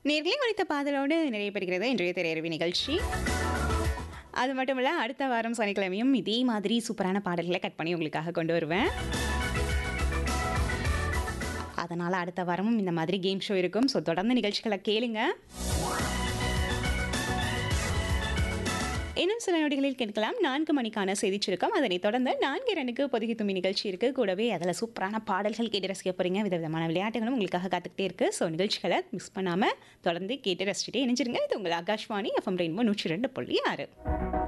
நேர்களே குறித்த பாதலோடு நிறைவு பெறுகிறது இன்றைய திரையரவி நிகழ்ச்சி அது மட்டும் இல்லை அடுத்த வாரம் சனிக்கிழமையும் இதே மாதிரி சூப்பரான பாடல்களை கட் பண்ணி உங்களுக்காக கொண்டு வருவேன் அதனால் அடுத்த வாரமும் இந்த மாதிரி கேம் ஷோ இருக்கும் ஸோ தொடர்ந்து நிகழ்ச்சிகளை கேளுங்க இன்னும் சில நொடிகளில் கேட்கலாம் நான்கு மணிக்கான செய்திச் சுருக்கம் அதனைத் தொடர்ந்து நான்கு இரண்டுக்கு பொதுகி தும்பி நிகழ்ச்சி இருக்குது கூடவே அதில் சூப்பரான பாடல்கள் கேட்டு ரசிக்க போகிறீங்க விதவிதமான விளையாட்டுகளும் உங்களுக்காக காத்துக்கிட்டே இருக்குது ஸோ நிகழ்ச்சிகளை மிஸ் பண்ணாமல் தொடர்ந்து கேட்டு ரசிச்சுட்டே இணைஞ்சிருங்க இது உங்கள் ஆகாஷ்வாணி எஃப்எம் ரெயின்போ நூற்றி ரெண்டு புள்ளி ஆறு